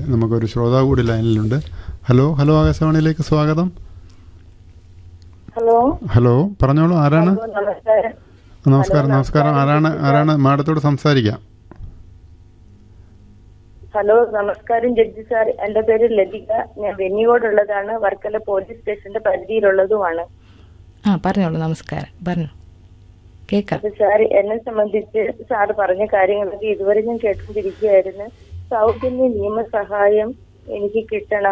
നമുക്കൊരു ശ്രോതാവ് കൂടി ലൈനിലുണ്ട് ഹലോ ഹലോ ആകാശവാണിയിലേക്ക് സ്വാഗതം ഹലോ ഹലോ പറഞ്ഞോളൂ ആരാണ് ഹലോ, നമസ്കാരം നമസ്കാരം നമസ്കാരം ആരാണ് ആരാണ് മാഡത്തോട് സംസാരിക്കാം ഹലോ നമസ്കാരം ജഡ്ജി സാർ എന്റെ പേര് ലതിക ഞാൻ വെന്നിയോടുള്ളതാണ് വർക്കല പോലീസ് സ്റ്റേഷന്റെ പരിധിയിലുള്ളതുമാണ് ആ പറഞ്ഞോളൂ നമസ്കാരം പറഞ്ഞു കേൾക്കാം അപ്പൊ സാർ എന്നെ സംബന്ധിച്ച് സാർ പറഞ്ഞ കാര്യങ്ങളൊക്കെ ഇതുവരെ ഞാൻ കേട്ടുകൊണ്ടിരിക്കുകയായിരുന്നു സൗജന്യ നിയമസഹായം എനിക്ക് കിട്ടണം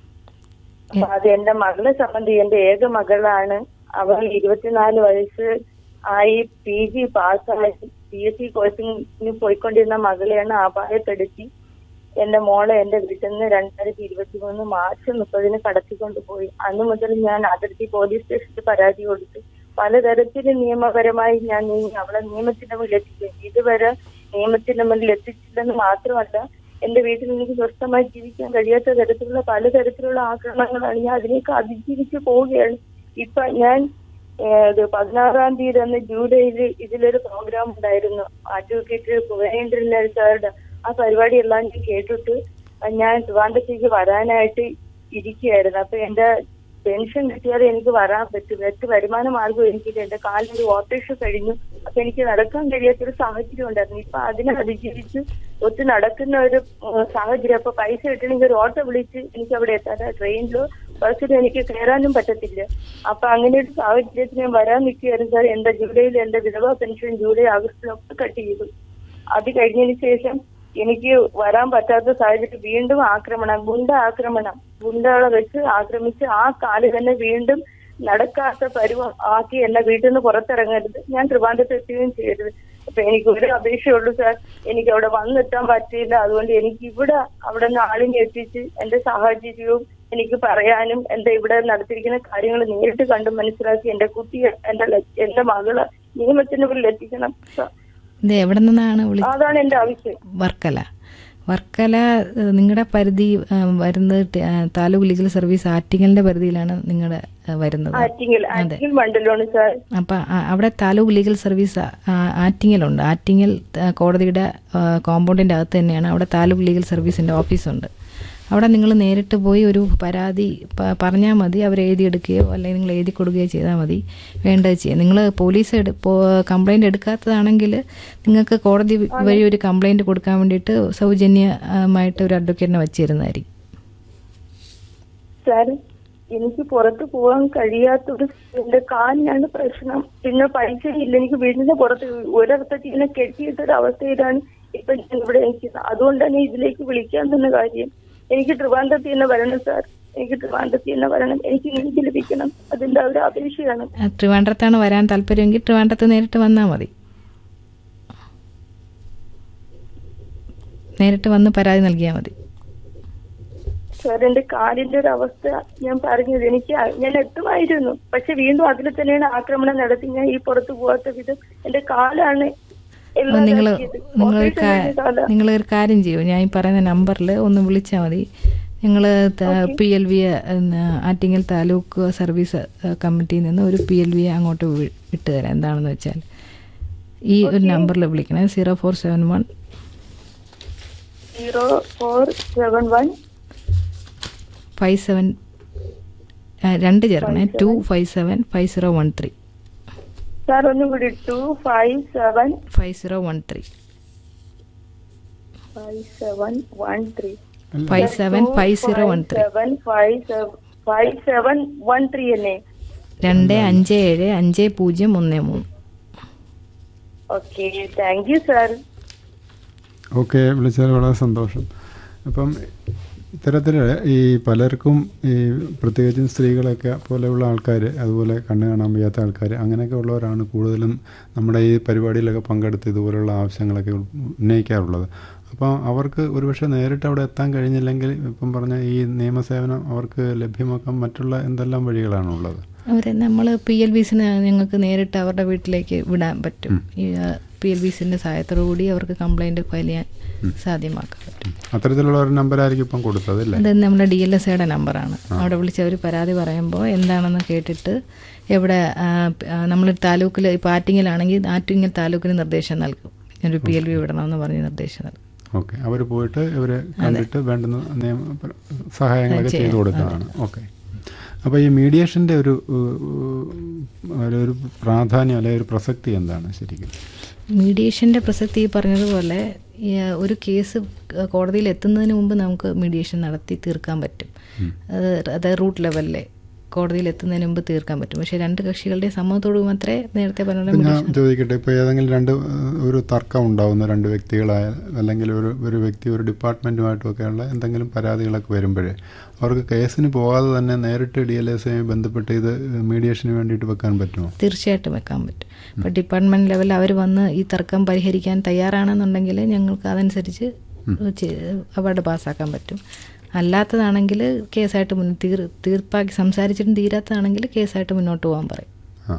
അപ്പൊ അത് എന്റെ മകളെ സംബന്ധിച്ച് എന്റെ ഏക മകളാണ് അവൾ ഇരുപത്തിനാല് വയസ്സ് ആയി പി ജി പാസ്സായി പി എസ് സി കോച്ചിങ്ങിന് പോയിക്കൊണ്ടിരുന്ന മകളെയാണ് അപായപ്പെടുത്തി എന്റെ മോളെ എന്റെ വീട്ടിൽ നിന്ന് രണ്ടായിരത്തി ഇരുപത്തി മൂന്ന് മാർച്ച് മുപ്പതിന് കടത്തിക്കൊണ്ടുപോയി അന്ന് മുതൽ ഞാൻ അതിർത്തി പോലീസ് സ്റ്റേഷനിൽ പരാതി കൊടുത്തു പലതരത്തിൽ നിയമപരമായി ഞാൻ നീങ്ങി അവളെ നിയമത്തിന്റെ മുന്നിൽ എത്തിക്കും ഇതുവരെ നിയമത്തിന്റെ മുന്നിൽ എത്തിച്ചില്ലെന്ന് മാത്രമല്ല എന്റെ വീട്ടിൽ എനിക്ക് സ്വസ്ഥമായി ജീവിക്കാൻ കഴിയാത്ത തരത്തിലുള്ള പലതരത്തിലുള്ള ആക്രമണങ്ങളാണ് ഞാൻ അതിലേക്ക് അതിജീവിച്ച് പോവുകയാണ് ഇപ്പൊ ഞാൻ ഏഹ്, ഇത് പതിനാറാം തീയതി അന്ന് ജൂലൈയിൽ ഇതിലൊരു പ്രോഗ്രാം ഉണ്ടായിരുന്നു അഡ്വക്കേറ്റ് ഭുവനേന്ദ്രൻ സാറുടെ ആ പരിപാടിയെല്ലാം ഞാൻ കേട്ടിട്ട് ഞാൻ ട്രിവാൻഡത്തേക്ക് വരാനായിട്ട് ഇരിക്കുകയായിരുന്നു അപ്പൊ എന്റെ പെൻഷൻ കിട്ടിയാലേ എനിക്ക് വരാൻ പറ്റും മറ്റ് വരുമാന മാർഗം എനിക്കില്ല എന്റെ കാലിനൊരു ഓപ്പറേഷൻ കഴിഞ്ഞു അപ്പൊ എനിക്ക് നടക്കാൻ കഴിയാത്തൊരു സാഹചര്യം ഉണ്ടായിരുന്നു ഇപ്പൊ അതിനെ അതിജീവിച്ച് ഒത്തു നടക്കുന്ന ഒരു ഉം, സാഹചര്യം അപ്പൊ പൈസ കിട്ടണമെങ്കിൽ ഒരു ഓട്ടോ വിളിച്ച് എനിക്ക് അവിടെ എത്താൻ ട്രെയിനിലോ ബസ്സിലോ എനിക്ക് കയറാനും പറ്റത്തില്ല അപ്പൊ അങ്ങനെ ഒരു സാഹചര്യത്തിൽ ഞാൻ വരാൻ നിൽക്കുകയായിരുന്നു സാർ എന്റെ ജൂലൈയിൽ എന്റെ വിധവാ പെൻഷൻ ജൂലൈ ആഗസ്റ്റിലൊക്കെ കട്ട് ചെയ്തു അത് കഴിഞ്ഞതിന് ശേഷം എനിക്ക് വരാൻ പറ്റാത്ത സാഹചര്യം വീണ്ടും ആക്രമണം ഗുണ്ട ആക്രമണം ഗുണ്ടകളെ വെച്ച് ആക്രമിച്ച് ആ കാല് തന്നെ വീണ്ടും നടക്കാത്ത പരുവം ആക്കി എന്നെ വീട്ടിൽ നിന്ന് പുറത്തിറങ്ങരുത് ഞാൻ ട്രിവാൻഡ്രത്ത് എത്തുകയും ചെയ്യരുത് അപ്പൊ എനിക്ക് ഒരു അപേക്ഷയുള്ളൂ സാർ എനിക്ക് അവിടെ വന്നെത്താൻ പറ്റിയില്ല അതുകൊണ്ട് എനിക്ക് ഇവിടെ അവിടെ നിന്ന് ആളിനെ എത്തിച്ച് എന്റെ സാഹചര്യവും എനിക്ക് പറയാനും എന്റെ ഇവിടെ നടത്തിയിരിക്കുന്ന കാര്യങ്ങൾ നേരിട്ട് കണ്ട് മനസ്സിലാക്കി എന്റെ കുട്ടിയെ എന്റെ ല- എന്റെ മകളെ നിയമത്തിന് മുന്നിൽ എത്തിക്കണം സാർ ഇത് എവിടെ നിന്നാണ് വിളി അതാണ് എന്റെ ആവശ്യം വർക്കല വർക്കല നിങ്ങളുടെ പരിധി ആ, വരുന്നത് ടി- ആ, താലൂക്ക് ലീഗൽ സർവീസ് ആറ്റിങ്ങലിന്റെ പരിധിയിലാണ് നിങ്ങളുടെ വരുന്നത് ആറ്റിങ്ങൽ ആറ്റിങ്ങൽ മണ്ഡലമാണ് സാർ അപ്പം അവിടെ താലൂക്ക് ലീഗൽ സർവീസ് ആ, ആറ്റിങ്ങലുണ്ട് ആറ്റിങ്ങൽ ആ, കോടതിയുടെ ആ, കോമ്പൗണ്ടിൻ്റെ അകത്ത് തന്നെയാണ് അവിടെ താലൂക്ക് ലീഗൽ സർവീസിൻ്റെ ഓഫീസുണ്ട് അവിടെ നിങ്ങൾ നേരിട്ട് പോയി ഒരു പരാതി പ- പറഞ്ഞാൽ മതി അവർ എഴുതിയെടുക്കുകയോ അല്ലെങ്കിൽ നിങ്ങൾ എഴുതി കൊടുക്കുകയോ ചെയ്താൽ മതി വേണ്ടത് ചെയ്യാം നിങ്ങൾ പോലീസ് എടു കംപ്ലൈൻറ്റ് എടുക്കാത്തതാണെങ്കിൽ നിങ്ങൾക്ക് കോടതി വഴി ഒരു കംപ്ലൈൻറ്റ് കൊടുക്കാൻ വേണ്ടിയിട്ട് സൗജന്യമായിട്ട് ഒരു അഡ്വക്കേറ്റിനെ വച്ചിരുന്നതായിരിക്കും സാർ എനിക്ക് പുറത്ത് പോകാൻ കഴിയാത്തൊരു എന്റെ കാലിനാണ് പ്രശ്നം പിന്നെ പൈസ ഇല്ല എനിക്ക് വീടിന്റെ പുറത്ത് ഒരർത്ഥത്തിൽ ഇങ്ങനെ കെട്ടിയിട്ടൊരു അവസ്ഥയിലാണ് ഇപ്പൊ ഞാൻ ഇവിടെ നിൽക്കുന്നത് അതുകൊണ്ടാണ് ഇതിലേക്ക് വിളിക്കാൻ തന്നെ കാര്യം എനിക്ക് ട്രിവാൻഡ്രത്തിൽ തന്നെ വരണം സാർ എനിക്ക് ട്രിവാൻഡ്രത്തിൽ തന്നെ വരണം എനിക്ക് നീതി ലഭിക്കണം അതിന്റെ ഒരു അപേക്ഷയാണ് ആ, ട്രിവാൻഡ്രത്താണ് വരാൻ താല്പര്യമെങ്കിൽ ട്രിവാൻഡ്രത്ത് നേരിട്ട് വന്നാൽ മതി നേരിട്ട് വന്ന് പരാതി നൽകിയാൽ മതി സാർ എന്റെ കാലിന്റെ ഒരു അവസ്ഥ ഞാൻ പറഞ്ഞത് എനിക്ക് അ- ഞാൻ എത്തുമായിരുന്നു പക്ഷെ വീണ്ടും അതിൽ തന്നെയാണ് ആക്രമണം നടത്തി ഞാൻ ഈ പുറത്തു പോകാത്ത വിധം എന്റെ കാലാണ് എല്ലാം നിങ്ങൾ ഇതാക്കിയത്. നിങ്ങളൊരു ഓപ്പറേഷൻ കഴിഞ്ഞ കാലാ. നിങ്ങളൊരു കാര്യം ചെയ്യൂ ഞാൻ ഈ പറയുന്ന നമ്പറിൽ ഒന്ന് വിളിച്ചാൽ മതി ഞങ്ങൾ P L V Attingal taluk service ഏഹ്, കമ്മിറ്റിയിൽ നിന്ന് ഒരു പി എൽ വി അങ്ങോട്ട് വി- വിട്ടുതരാം എന്താണെന്ന് വെച്ചാൽ ഈ ഒരു നമ്പറിൽ വിളിക്കണേ zero four seven one zero four seven one five seven രണ്ട് ചേർക്കണേ two five seven five zero one three sir ഒന്നും കൂടി two five seven five zero one three five seven one three five seven five zero one three seven five five seven one three അല്ലേ രണ്ട് അഞ്ച് ഏഴ് അഞ്ച് പൂജ്യം ഒന്ന് മൂന്ന് okay thank you sir okay വിളിച്ചതിൽ വളരെ സന്തോഷം അപ്പം ഇത്തരത്തിൽ ഈ പലർക്കും ഈ പ്രത്യേകിച്ചും സ്ത്രീകളൊക്കെ പോലെയുള്ള ആൾക്കാർ അതുപോലെ കണ്ണ് കാണാൻ വയ്യാത്ത ആൾക്കാർ അങ്ങനെയൊക്കെ ഉള്ളവരാണ് കൂടുതലും നമ്മുടെ ഈ പരിപാടിയിലൊക്കെ പങ്കെടുത്ത് ഇതുപോലുള്ള ആവശ്യങ്ങളൊക്കെ ഉന്നയിക്കാറുള്ളത് അപ്പോൾ അവർക്ക് ഒരുപക്ഷെ നേരിട്ട് അവിടെ എത്താൻ കഴിഞ്ഞില്ലെങ്കിൽ ഇപ്പം പറഞ്ഞ ഈ നിയമസേവനം അവർക്ക് ലഭ്യമാക്കാൻ മറ്റുള്ള എന്തെല്ലാം വഴികളാണുള്ളത് അവരെ നമ്മൾ പി എൽ ബിസിന് ഞങ്ങൾക്ക് നേരിട്ട് അവരുടെ വീട്ടിലേക്ക് വിടാൻ പറ്റും ഈ പി എൽ ബിസിൻ്റെ സഹായത്തോടു കൂടി അവർക്ക് കംപ്ലൈൻറ്റ് ഫയൽ ചെയ്യാൻ സാധ്യമാക്കാൻ പറ്റും അത്തരത്തിലുള്ള ഒരു നമ്പറായിരിക്കും ഇപ്പം കൊടുത്തത് അല്ലേ അത് നമ്മുടെ ഡി എൽ എസ് ഐയുടെ നമ്പറാണ് അവിടെ വിളിച്ച് അവർ പരാതി പറയുമ്പോൾ എന്താണെന്ന് കേട്ടിട്ട് എവിടെ നമ്മൾ താലൂക്കിൽ ഇപ്പോൾ ആറ്റിങ്ങലാണെങ്കിൽ ആറ്റിങ്ങൽ താലൂക്കിന് നിർദ്ദേശം നൽകും ഒരു പി എൽ ബി വിടണമെന്ന് പറഞ്ഞ് നിർദ്ദേശം നൽകും ഓക്കെ അവർ പോയിട്ട് ഇവരെ കണ്ടിട്ട് വേണ്ടുന്ന നിയമ സഹായങ്ങളൊക്കെ ചെയ്തു കൊടുക്കുന്നതാണ് ഓക്കെ അപ്പോൾ ഈ മീഡിയേഷൻ്റെ ഒരു ഏഹ്, ഒരു ഒരു പ്രാധാന്യം അല്ലെങ്കിൽ ഒരു പ്രസക്തി എന്താണ് ശരിക്കും മീഡിയേഷൻ്റെ പ്രസക്തി ഈ പറഞ്ഞതുപോലെ ഈ, ഒരു കേസ് കോടതിയിൽ എത്തുന്നതിന് മുമ്പ് നമുക്ക് മീഡിയേഷൻ നടത്തി തീർക്കാൻ പറ്റും അത് അത് റൂട്ട് ലെവലിലെ കോടതിയിൽ എത്തുന്നതിന് മുമ്പ് തീർക്കാൻ പറ്റും പക്ഷേ രണ്ട് കക്ഷികളുടെ സമ്മതത്തോട് മാത്രമേ നേരത്തെ പറഞ്ഞ ഇപ്പം ഞാൻ ചോദിക്കട്ടെ ഇപ്പോൾ ഏതെങ്കിലും രണ്ട് ഏഹ്, ഒരു തർക്കം ഉണ്ടാവുന്ന രണ്ട് വ്യക്തികളായ അല്ലെങ്കിൽ ഒരു ഒരു വ്യക്തി ഒരു ഡിപ്പാർട്ട്മെൻറ്റുമായിട്ടുമൊക്കെയുള്ള എന്തെങ്കിലും പരാതികളൊക്കെ വരുമ്പോഴേ അവർക്ക് കേസിന് പോകാതെ തന്നെ നേരിട്ട് ഡി എൽ എസുമായി ബന്ധപ്പെട്ട് ഇത് മീഡിയേഷന് വേണ്ടിയിട്ട് വെക്കാൻ പറ്റുമോ തീർച്ചയായിട്ടും വെക്കാൻ പറ്റും ഇപ്പോൾ ഡിപ്പാർട്ട്മെൻറ്റ് ലെവലിൽ അവർ വന്ന് ഈ തർക്കം പരിഹരിക്കാൻ തയ്യാറാണെന്നുണ്ടെങ്കിൽ ഞങ്ങൾക്ക് അതനുസരിച്ച് അവാർഡ് പാസ്സാക്കാൻ പറ്റും അല്ലാത്തതാണെങ്കിൽ കേസായിട്ട് മുൻ തീർ തീർപ്പാക്കി സംസാരിച്ചിട്ടും തീരാത്തതാണെങ്കിൽ കേസായിട്ട് മുന്നോട്ട് പോകാൻ പറയും ആ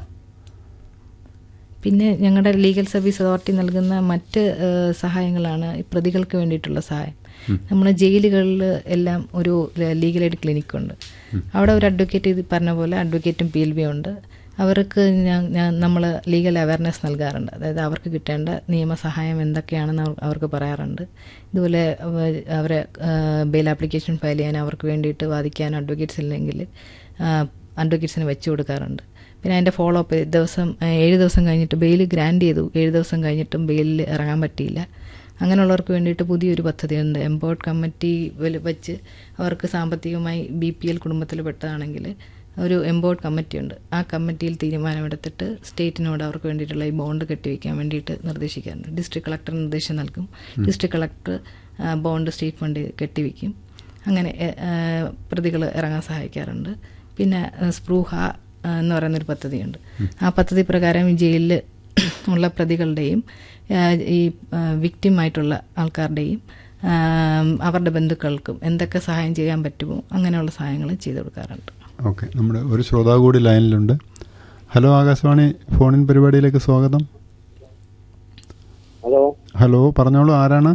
പിന്നെ ഞങ്ങളുടെ ലീഗൽ സർവീസ് അതോറിറ്റി നൽകുന്ന മറ്റ് ഏഹ്, സഹായങ്ങളാണ് ഈ പ്രതികൾക്ക് വേണ്ടിയിട്ടുള്ള സഹായം നമ്മുടെ ജയിലുകളിൽ എല്ലാം ഒരു ലീഗൽ എയ്ഡ് ക്ലിനിക്കുണ്ട് അവിടെ ഒരു അഡ്വക്കേറ്റ് ഇത് പറഞ്ഞ പോലെ അഡ്വക്കേറ്റും പി എൽ ബി ഉണ്ട് അവർക്ക് ഞാൻ നമ്മൾ ലീഗൽ അവയർനെസ് നൽകാറുണ്ട് അതായത് അവർക്ക് കിട്ടേണ്ട നിയമസഹായം എന്തൊക്കെയാണെന്ന് അവർ- അവർക്ക് പറയാറുണ്ട് ഇതുപോലെ അവ- അവരെ ബെയിൽ ആപ്ലിക്കേഷൻ ഫയൽ ചെയ്യാൻ അവർക്ക് വേണ്ടിയിട്ട് വാദിക്കാൻ അഡ്വക്കേറ്റ്സ് ഇല്ലെങ്കിൽ അഡ്വക്കേറ്റ്സിന് വെച്ച് കൊടുക്കാറുണ്ട് പിന്നെ അതിൻ്റെ ഫോളോ അപ്പ് ദിവസം ആ, ഏഴ് ദിവസം കഴിഞ്ഞിട്ട് ബെയിൽ ഗ്രാൻഡ് ചെയ്തു ഏഴ് ദിവസം കഴിഞ്ഞിട്ടും ബെയിലിൽ ഇറങ്ങാൻ പറ്റിയില്ല അങ്ങനെയുള്ളവർക്ക് വേണ്ടിയിട്ട് പുതിയൊരു പദ്ധതിയുണ്ട് എംപവേർഡ് കമ്മിറ്റി വല് വെച്ച് അവർക്ക് സാമ്പത്തികമായി ബി പി എൽ കുടുംബത്തിൽ പെട്ടതാണെങ്കിൽ ഒരു എംപവേർഡ് കമ്മിറ്റിയുണ്ട് ആ കമ്മിറ്റിയിൽ തീരുമാനമെടുത്തിട്ട് സ്റ്റേറ്റിനോട് അവർക്ക് വേണ്ടിയിട്ടുള്ള ഈ ബോണ്ട് കെട്ടിവെക്കാൻ വേണ്ടിയിട്ട് നിർദ്ദേശിക്കാറുണ്ട് ഡിസ്ട്രിക്ട് കളക്ടർ നിർദ്ദേശം നൽകും district collector bond state fund ചെയ്ത് അങ്ങനെ പ്രതികൾ ഇറങ്ങാൻ സഹായിക്കാറുണ്ട് പിന്നെ ആ, സ്പ്രൂഹ ആ, എന്ന് പറയുന്നൊരു പദ്ധതിയുണ്ട് ആ പദ്ധതി പ്രകാരം ഈ ജയിലിൽ ഉള്ള പ്രതികളുടെയും ആ, ഈ വിക്റ്റിം ആയിട്ടുള്ള ആൾക്കാരുടെയും ആ, അവരുടെ ബന്ധുക്കൾക്കും എന്തൊക്കെ സഹായം ചെയ്യാൻ പറ്റുമോ അങ്ങനെയുള്ള സഹായങ്ങൾ ചെയ്തു കൊടുക്കാറുണ്ട് ഓക്കെ നമ്മുടെ ഒരു ശ്രോതാവ് കൂടി ലൈനിലുണ്ട് ഹലോ ആകാശവാണി ഫോണിൻ പരിപാടിയിലേക്ക് സ്വാഗതം ഹലോ ഹലോ പറഞ്ഞോളൂ ആരാണ്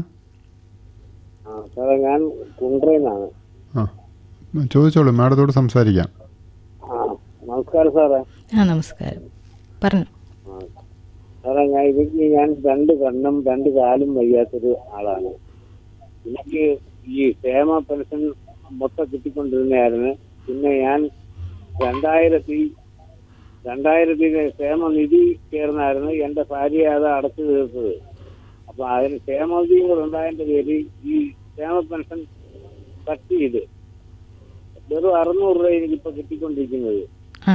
ആ സാറേ ഞാൻ കുണ്ട്രയിന്നാണ് ആ ചോദിച്ചോളൂ മാഡത്തോട് സംസാരിക്കാം ആ നമസ്കാരം സാറേ ആ നമസ്കാരം പറഞ്ഞു ആ സാറേ ഞാൻ എനിക്ക് ഞാൻ രണ്ട് കണ്ണും രണ്ട് കാലും വയ്യാത്തൊരു ആളാണ് എനിക്ക് ഈ ക്ഷേമ പെൻഷൻ മൊത്തം കിട്ടിക്കൊണ്ടിരുന്നതായിരുന്നു പിന്നെ ഞാൻ രണ്ടായിരത്തി രണ്ടായിരത്തി ക്ഷേമനിധി ചേർന്നായിരുന്നു എന്റെ ഭാര്യ അത് അടച്ചു തീർത്തത് അപ്പൊ അതിന് ക്ഷേമനിധിയും കൂടെ ഉണ്ടായതിന്റെ പേര് ഈ ക്ഷേമ പെൻഷൻ കട്ട് ചെയ്ത് വെറും അറുന്നൂറ് രൂപ എനിക്കിപ്പോ കിട്ടിക്കൊണ്ടിരിക്കുന്നത് ആ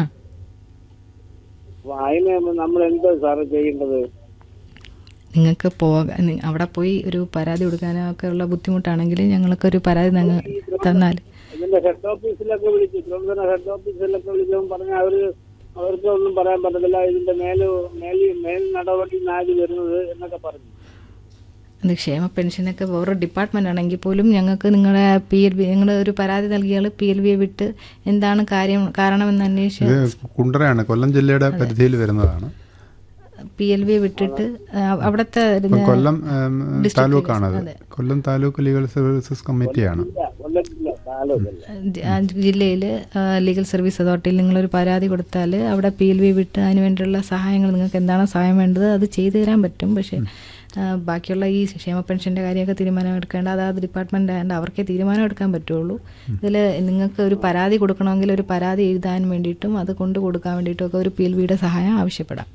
അപ്പൊ അതിന് നമ്മൾ എന്താ സാറ് ചെയ്യേണ്ടത് നിങ്ങൾക്ക് പോകാൻ നി- അവിടെ പോയി ഒരു പരാതി കൊടുക്കാനൊക്കെ ഉള്ള ബുദ്ധിമുട്ടാണെങ്കിൽ ഞങ്ങൾക്കൊരു പരാതി നിങ്ങൾ തന്നാൽ ഇതിന്റെ ഹെഡ് ഓഫീസിലൊക്കെ വിളിച്ചു തിരുവനന്തപുരം ഹെഡ് ഓഫീസിലൊക്കെ വിളിച്ചപ്പോൾ പറഞ്ഞ അവര് അവർക്ക് ഒന്നും പറയാൻ പറ്റത്തില്ല ഇതിന്റെ മേല് മേൽ മേൽ നടപടി നാല് വരുന്നത് എന്നൊക്കെ പറഞ്ഞു അത് ക്ഷേമ പെൻഷനൊക്കെ വേറൊരു ഡിപ്പാർട്ട്മെൻ്റ് ആണെങ്കിൽ പോലും ഞങ്ങൾക്ക് നിങ്ങളുടെ പി എൽ ബി നിങ്ങൾ ഒരു പരാതി നൽകിയാൽ പി എൽ ബിയെ വിട്ട് എന്താണ് കാര്യം കാരണമെന്ന് അന്വേഷിച്ച് ഇത് കുണ്ടറയാണ് കൊല്ലം ജില്ലയുടെ പരിധിയിൽ വരുന്നതാണ് പി എൽ ബിയെ വിട്ടിട്ട് ആ, അവിടുത്തെ ഇപ്പം കൊല്ലം ഏം, District താലൂക്കാണത് അതെ. കൊല്ലം താലൂക്ക് ലീഗൽ സർവീസസ് കമ്മിറ്റിയാണ് ഇല്ല കൊല്ലത്തില്ല താലൂക്കല്ല ജില്ലയിൽ ലീഗൽ സർവീസ് അതോറിറ്റിയിൽ നിങ്ങളൊരു പരാതി കൊടുത്താൽ അവിടെ പി എൽ ബി വിട്ട് അതിന് വേണ്ടിയുള്ള സഹായങ്ങൾ നിങ്ങൾക്ക് എന്താണ് സഹായം വേണ്ടത് അത് ചെയ്തു തരാൻ പറ്റും പക്ഷേ ആ, ബാക്കിയുള്ള ഈ ക്ഷേമ പെൻഷൻ്റെ കാര്യമൊക്കെ തീരുമാനമെടുക്കേണ്ട അതാത് ഡിപ്പാർട്ട്മെൻ്റ് ആയതുകൊണ്ട് അവർക്കേ തീരുമാനം എടുക്കാൻ പറ്റുള്ളൂ ഇതിൽ നിങ്ങൾക്ക് ഒരു പരാതി കൊടുക്കണമെങ്കിൽ ഒരു പരാതി എഴുതാൻ വേണ്ടിയിട്ടും അത് കൊണ്ടു കൊടുക്കാൻ വേണ്ടിയിട്ടും ഒക്കെ ഒരു പി എൽ ബിയുടെ സഹായം ആവശ്യപ്പെടാം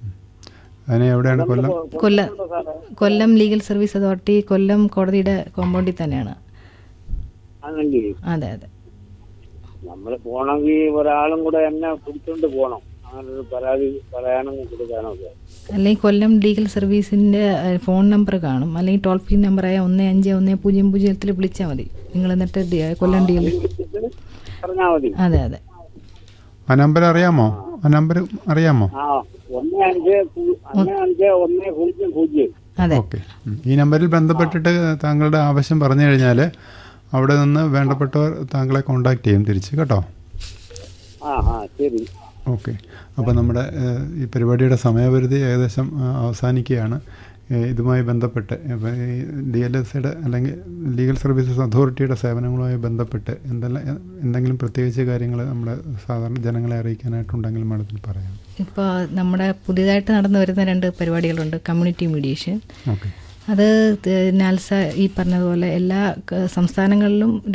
അതിന് എവിടെയാണ് Kollam Kollam Kollam legal service authority Kollam കോടതിയുടെ കോമ്പൗണ്ടിൽ തന്നെയാണ് ആണെങ്കിൽ അതെ അതെ നമ്മൾ പോണെങ്കിൽ ഒരാളും കൂടെ എന്നെ പിടിച്ചോണ്ട് പോണം അങ്ങനെ ഒരു പരാതി പറയാനും കൊടുക്കാനും ഒക്കെ അല്ലെങ്കിൽ കൊല്ലം ലീഗൽ സർവീസിൻ്റെ ഫോൺ നമ്പർ കാണും അല്ലെങ്കിൽ ടോൾ ഫ്രീ നമ്പറായ ഒന്ന് അഞ്ച് ഒന്ന് പൂജ്യം പൂജ്യത്തിൽ വിളിച്ചാൽ മതി നിങ്ങൾ എന്നിട്ട് ഡി- കൊല്ലം ഡി പറഞ്ഞാൽ മതി അതെ അതെ ആ നമ്പർ അറിയാമോ ആ നമ്പർ അറിയാമോ ആ ഒന്ന് അഞ്ച് പൂ- ഒന്ന് അഞ്ച് ഒന്ന് പൂജ്യം പൂജ്യം അതെ ഓക്കെ ഉം. ഈ നമ്പറിൽ ബന്ധപ്പെട്ടിട്ട് താങ്കളുടെ ആവശ്യം പറഞ്ഞു കഴിഞ്ഞാൽ അവിടെ നിന്ന് വേണ്ടപ്പെട്ടവർ താങ്കളെ കോണ്ടാക്ട് ചെയ്യും തിരിച്ച് കേട്ടോ ആ ആ ശരി ഓക്കെ അപ്പോൾ നമ്മുടെ ഏഹ്, ഈ പരിപാടിയുടെ സമയപരിധി ഏകദേശം ആ, അവസാനിക്കുകയാണ് ഏഹ്, ഇതുമായി ബന്ധപ്പെട്ട് ഇപ്പോൾ ഈ ഡി എൽ എസ് സിയുടെ അല്ലെങ്കിൽ ലീഗൽ സർവീസസ് അതോറിറ്റിയുടെ സേവനങ്ങളുമായി ബന്ധപ്പെട്ട് എന്തെല്ലാം എ- എന്തെങ്കിലും പ്രത്യേകിച്ച് കാര്യങ്ങൾ നമ്മുടെ സാധാരണ ജനങ്ങളെ അറിയിക്കാനായിട്ടുണ്ടെങ്കിൽ മാഡത്തിന് പറയാം ഇപ്പോൾ നമ്മുടെ പുതിയതായിട്ട് നടന്നു വരുന്ന രണ്ട് പരിപാടികളുണ്ട് കമ്മ്യൂണിറ്റി മീഡിയേഷൻ ഓക്കെ അത് ത- നാൽസ ഈ പറഞ്ഞതുപോലെ എല്ലാ ക- സംസ്ഥാനങ്ങളിലും